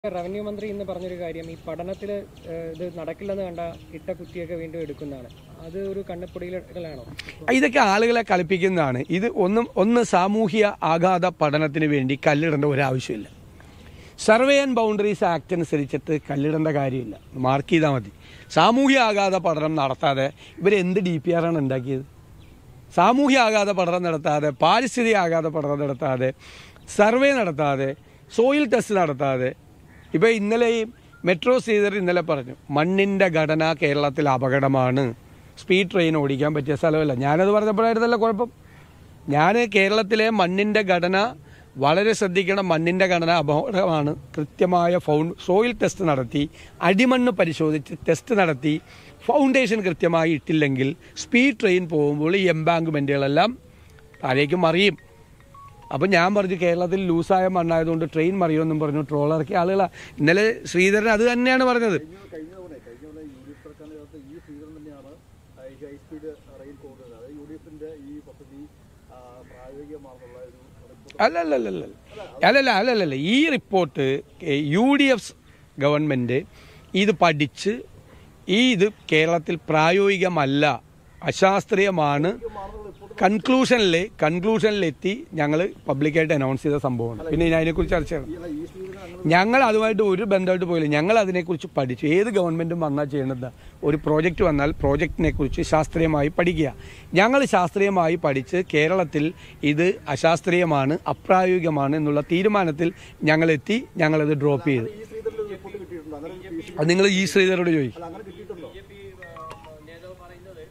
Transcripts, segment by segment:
revenue മന്ത്രി ഇന്ന് പറഞ്ഞൊരു കാര്യം ഈ പഠനത്തിൽ ഇത് നടക്കില്ലെന്ന് കണ്ട ഇട്ട കുറ്റിയൊക്കെ വീണ്ടും എടുക്കുന്നതാണ് അത് ഒരു കണ്ണപ്പൊടിയിലാണോ ഇതൊക്കെ ആളുകളെ കളിപ്പിക്കുന്നതാണ് ഇത് ഒന്നും ഒന്ന് സാമൂഹ്യ ആഘാത പഠനത്തിന് വേണ്ടി കല്ലിടേണ്ട ഒരാവശ്യമില്ല സർവേ ആൻഡ് ബൗണ്ടറീസ് ആക്ട് അനുസരിച്ചിട്ട് കല്ലിടേണ്ട കാര്യമില്ല മാർക്ക് ചെയ്താൽ മതി സാമൂഹ്യ ആഘാത പഠനം നടത്താതെ ഇവർ എന്ത് ഡി പി ആറാണ് ഉണ്ടാക്കിയത് സാമൂഹ്യ ആഘാത പഠനം നടത്താതെ പാരിസ്ഥിതിക ആഘാത പഠനം നടത്താതെ സർവേ നടത്താതെ സോയിൽ ടെസ്റ്റ് നടത്താതെ ഇപ്പോൾ ഇന്നലെ ഈ മെട്രോ ശ്രീധർ ഇന്നലെ പറഞ്ഞു മണ്ണിൻ്റെ ഘടന കേരളത്തിൽ അപകടമാണ് സ്പീഡ് ട്രെയിൻ ഓടിക്കാൻ പറ്റിയ സ്ഥലമല്ല ഞാനത് പറഞ്ഞപ്പോഴായിരുന്നല്ലോ കുഴപ്പം ഞാൻ കേരളത്തിലെ മണ്ണിൻ്റെ ഘടന വളരെ ശ്രദ്ധിക്കണം മണ്ണിൻ്റെ ഘടന അപകടമാണ് കൃത്യമായ ഫൗണ്ട് സോയിൽ ടെസ്റ്റ് നടത്തി അടിമണ്ണ് പരിശോധിച്ച് ടെസ്റ്റ് നടത്തി ഫൗണ്ടേഷൻ കൃത്യമായി ഇട്ടില്ലെങ്കിൽ സ്പീഡ് ട്രെയിൻ പോകുമ്പോൾ ഈ എംബാങ്ക്മെൻറ്റുകളെല്ലാം താഴേക്ക് മറിയും അപ്പം ഞാൻ പറഞ്ഞു കേരളത്തിൽ ലൂസായ മണ്ണായതുകൊണ്ട് ട്രെയിൻ മറിയുമെന്നും പറഞ്ഞു ട്രോളർക്ക് ആളുകളാ ഇന്നലെ ശ്രീധരൻ അത് തന്നെയാണ് പറഞ്ഞത് കഴിഞ്ഞ തവണ കഴിഞ്ഞ തവണ യു ഡി എഫ് സർക്കാരിന്റെ കാലത്ത് ഈ ശ്രീധരൻ തന്നെയാണ് ആ, ഈ ഹൈ സ്പീഡ് റെയിൽ കൊണ്ടുവരുന്നത് അതായത് യു ഡി എഫിന്റെ ഈ പദ്ധതി ആ, പ്രായോഗികമാണെന്നുള്ള ഒരു റിപ്പോർട്ട് അല്ലല്ലല്ലല്ല അല്ലല്ല അല്ലല്ലല്ല ഈ report U D F government ഇത് പഠിച്ച് ഈ ഇത് കേരളത്തിൽ പ്രായോഗികമല്ല അശാസ്ത്രീയമാണ് കൺക്ലൂഷനിൽ കൺക്ലൂഷനിലെത്തി ഞങ്ങൾ പബ്ലിക്കായിട്ട് അനൗൺസ് ചെയ്ത സംഭവമാണ് പിന്നെ ഇനി അതിനെക്കുറിച്ച് ചർച്ച ചെയ്യണം അല്ല ഈ ശ്രീധരൻ അങ്ങനെ ഞങ്ങൾ അതുമായിട്ട് ഒരു ബന്ധമായിട്ട് പോയില്ല ഞങ്ങൾ അതിനെക്കുറിച്ച് പഠിച്ചു ഏത് ഗവൺമെൻറ്റും വന്നാൽ ചെയ്യേണ്ടത് ഒരു പ്രോജക്റ്റ് വന്നാൽ പ്രോജക്റ്റിനെ കുറിച്ച് ശാസ്ത്രീയമായി പഠിക്കുക ഞങ്ങൾ ശാസ്ത്രീയമായി പഠിച്ച് കേരളത്തിൽ ഇത് അശാസ്ത്രീയമാണ് അപ്രായോഗികമാണ് എന്നുള്ള തീരുമാനത്തിൽ ഞങ്ങളെത്തി ഞങ്ങളത് ഡ്രോപ്പ് ചെയ്തു ഈ ശ്രീധരൻ ഒരു റിപ്പോർട്ട് കിട്ടിയിട്ടുണ്ടോ അങ്ങനെ ഒരു ഭീഷണി- അത് നിങ്ങൾ ഈ ശ്രീധരോട് ചോദിക്കും അല്ല അങ്ങനെ കിട്ടിയിട്ടുണ്ടോ നേതാവ് പറയുന്നത്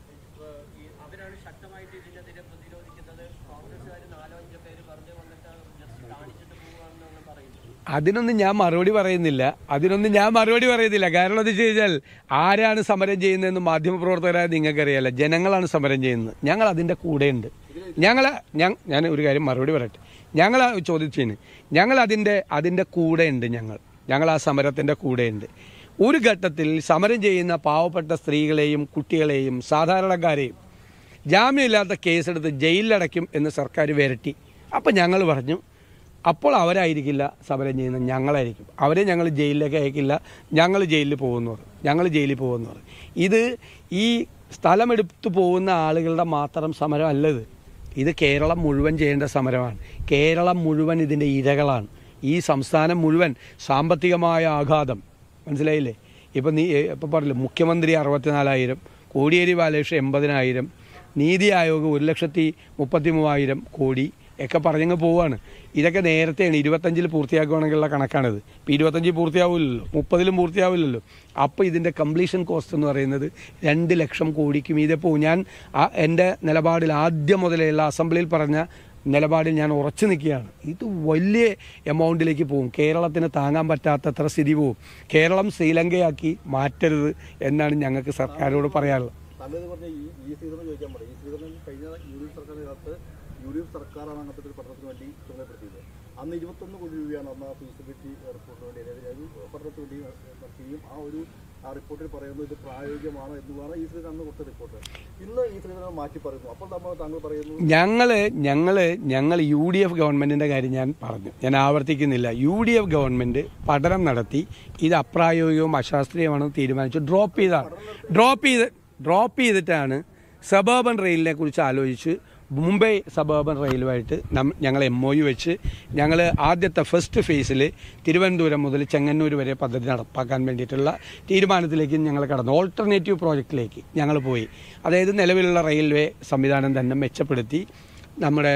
അവരാണ് ശക്തമായിട്ട് ഇതിനെതിരെ പ്രതിരോധിക്കുന്നത് കോൺഗ്രസ്സുകാർ നാലോ അഞ്ചോ പേര് വെറുതെ വന്നിട്ട് ജസ്റ്റ് കാണിച്ചിട്ട് പോവുകയാണെന്നാണ് പറയുന്നത് അതിനൊന്നും ഞാൻ മറുപടി പറയുന്നില്ല അതിനൊന്നും ഞാൻ മറുപടി പറയുന്നില്ല കാരണം എന്താ വെച്ച് കഴിഞ്ഞാൽ ആരാണ് സമരം ചെയ്യുന്നതെന്ന് മാധ്യമപ്രവർത്തകരായ നിങ്ങൾക്കറിയാലോ ജനങ്ങളാണ് സമരം ചെയ്യുന്നത് ഞങ്ങൾ അതിൻ്റെ കൂടെയുണ്ട് ഞങ്ങൾ ഞാൻ ഞാൻ ഒരു കാര്യം മറുപടി പറയട്ടെ ഞങ്ങൾ ചോദിച്ചതിന് ഞങ്ങൾ അതിൻ്റെ അതിൻ്റെ കൂടെയുണ്ട് ഞങ്ങൾ ഞങ്ങൾ ആ സമരത്തിൻ്റെ കൂടെയുണ്ട് ഒരു ഘട്ടത്തിൽ സമരം ചെയ്യുന്ന പാവപ്പെട്ട സ്ത്രീകളെയും കുട്ടികളെയും സാധാരണക്കാരെയും ജാമ്യമില്ലാത്ത കേസെടുത്ത് ജയിലിലടയ്ക്കും എന്ന് സർക്കാർ വിരട്ടി അപ്പം ഞങ്ങൾ പറഞ്ഞു അപ്പോൾ അവരായിരിക്കില്ല സമരം ചെയ്യുന്നത് ഞങ്ങളായിരിക്കും അവരെ ഞങ്ങൾ ജയിലിലേക്ക് അയക്കില്ല ഞങ്ങൾ ജയിലിൽ പോകുന്നു പറയും ഞങ്ങൾ ജയിലിൽ പോകുന്നു പറയും ഇത് ഈ സ്ഥലമെടുത്തു പോകുന്ന ആളുകളുടെ മാത്രം സമരം അല്ല ഇത് ഇത് കേരളം മുഴുവൻ ചെയ്യേണ്ട സമരമാണ് കേരളം മുഴുവൻ ഇതിൻ്റെ ഇരകളാണ് ഈ സംസ്ഥാനം മുഴുവൻ സാമ്പത്തികമായ ആഘാതം മനസ്സിലായില്ലേ ഇപ്പം നീ ഇപ്പം പറഞ്ഞില്ലേ മുഖ്യമന്ത്രി അറുപത്തിനാലായിരം കോടിയേരി ബാലകൃഷ്ണൻ എൺപതിനായിരം നീതി ആയോഗ് ഒരു ലക്ഷത്തി മുപ്പത്തി മൂവായിരം കോടി ഒക്കെ പറഞ്ഞങ്ങ് പോവാണ് ഇതൊക്കെ നേരത്തെയാണ് ഇരുപത്തഞ്ചിൽ പൂർത്തിയാക്കുകയാണെങ്കിലുള്ള കണക്കാണിത് ഇപ്പം ഇരുപത്തഞ്ചിൽ പൂർത്തിയാവില്ലല്ലോ മുപ്പതിലും പൂർത്തിയാവില്ലല്ലോ അപ്പോൾ ഇതിൻ്റെ കംപ്ലീഷൻ കോസ്റ്റ് എന്ന് പറയുന്നത് രണ്ട് ലക്ഷം കോടിക്ക് മീതെ പോകും ഞാൻ ആ എൻ്റെ നിലപാടിൽ ആദ്യം മുതലുള്ള അസംബ്ലിയിൽ പറഞ്ഞ നിലപാടിൽ ഞാൻ ഉറച്ചു നിൽക്കുകയാണ് ഇത് വലിയ എമൗണ്ടിലേക്ക് പോകും കേരളത്തിന് താങ്ങാൻ പറ്റാത്തത്ര സ്ഥിതി പോകും കേരളം ശ്രീലങ്കയാക്കി മാറ്റരുത് എന്നാണ് ഞങ്ങൾക്ക് സർക്കാരോട് പറയാനുള്ളത് താങ്കൾ പറഞ്ഞ ഈ ഈ ശ്രീധരൻ ചോദിക്കാൻ പറയും ഈ ശ്രീധരൻ കഴിഞ്ഞ യു ഡി എഫ് സർക്കാരിന്റെ കാലത്ത് യു ഡി എഫ് സർക്കാരാണ് അങ്ങനത്തെ ഒരു പഠനത്തിന് വേണ്ടി ചുമതലപ്പെടുത്തിയത് അന്ന് ഇരുപത്തൊന്ന് കോടി രൂപയാണ് അന്ന് ആ ഫീസിബിലിറ്റി റിപ്പോർട്ടിന് വേണ്ടി അതായത് ഒരു പഠനത്തിന് വേണ്ടി നടത്തുകയും ആ ഒരു ആ റിപ്പോർട്ടിൽ പറയുന്നത് ഇത് പ്രായോഗികമാണ് എന്നുമാണ് ഈ ശ്രീധരൻ അന്ന് കൊടുത്ത റിപ്പോർട്ട് ഇന്ന് ഈ ശ്രീധരൻ മാറ്റി പറയുന്നു അപ്പോൾ നമ്മൾ താങ്കൾ പറയുന്നു ഞങ്ങൾ ഞങ്ങൾ ഞങ്ങൾ യു ഡി എഫ് ഗവൺമെൻറ്റിൻ്റെ കാര്യം ഞാൻ പറഞ്ഞു ഞാൻ ആവർത്തിക്കുന്നില്ല യു ഡി എഫ് ഗവൺമെൻറ് പഠനം നടത്തി ഇത് അപ്രായോഗികവും അശാസ്ത്രീയമാണെന്ന് തീരുമാനിച്ചു ഡ്രോപ്പ് ചെയ്താണ് ഡ്രോപ്പ് ചെയ്ത് ഡ്രോപ്പ് ചെയ്തിട്ടാണ് സബർബൻ റെയിലിനെ കുറിച്ച് ആലോചിച്ച് മുംബൈ സബർബൻ റെയിലുമായിട്ട് നം ഞങ്ങൾ എം ഒ യു വെച്ച് ഞങ്ങൾ ആദ്യത്തെ ഫസ്റ്റ് ഫേസിൽ തിരുവനന്തപുരം മുതൽ ചെങ്ങന്നൂർ വരെ പദ്ധതി നടപ്പാക്കാൻ വേണ്ടിയിട്ടുള്ള തീരുമാനത്തിലേക്ക് ഞങ്ങൾ കടന്നു ഓൾട്ടർനേറ്റീവ് പ്രോജക്റ്റിലേക്ക് ഞങ്ങൾ പോയി അതായത് നിലവിലുള്ള റെയിൽവേ സംവിധാനം തന്നെ മെച്ചപ്പെടുത്തി നമ്മുടെ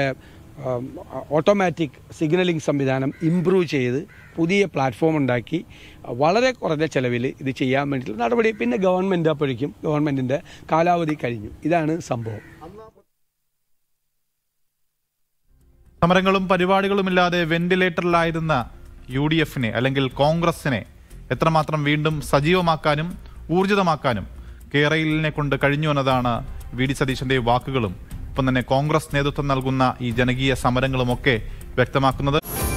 ഓട്ടോമാറ്റിക് സിഗ്നലിംഗ് സംവിധാനം ഇംപ്രൂവ് ചെയ്ത് പുതിയ പ്ലാറ്റ്ഫോം ഉണ്ടാക്കി വളരെ കുറഞ്ഞ ചെലവിൽ ഇത് ചെയ്യാൻ വേണ്ടിയിട്ടുള്ള നടപടി പിന്നെ ഗവൺമെൻറ് അപ്പോഴേക്കും ഗവൺമെൻറ്റിൻ്റെ കാലാവധി കഴിഞ്ഞു ഇതാണ് സംഭവം അന്ന് ആ സമരങ്ങളും പരിപാടികളുമില്ലാതെ വെന്റിലേറ്ററിലായിരുന്ന യു ഡി എഫിനെ അല്ലെങ്കിൽ കോൺഗ്രസിനെ എത്രമാത്രം വീണ്ടും സജീവമാക്കാനും ഊർജിതമാക്കാനും കേരളിനെ കൊണ്ട് കഴിഞ്ഞു എന്നതാണ് വി ഡി സതീശന്റെ വാക്കുകളും ഒപ്പം തന്നെ കോൺഗ്രസ് നേതൃത്വം നൽകുന്ന ഈ ജനകീയ സമരങ്ങളുമൊക്കെ വ്യക്തമാക്കുന്നത്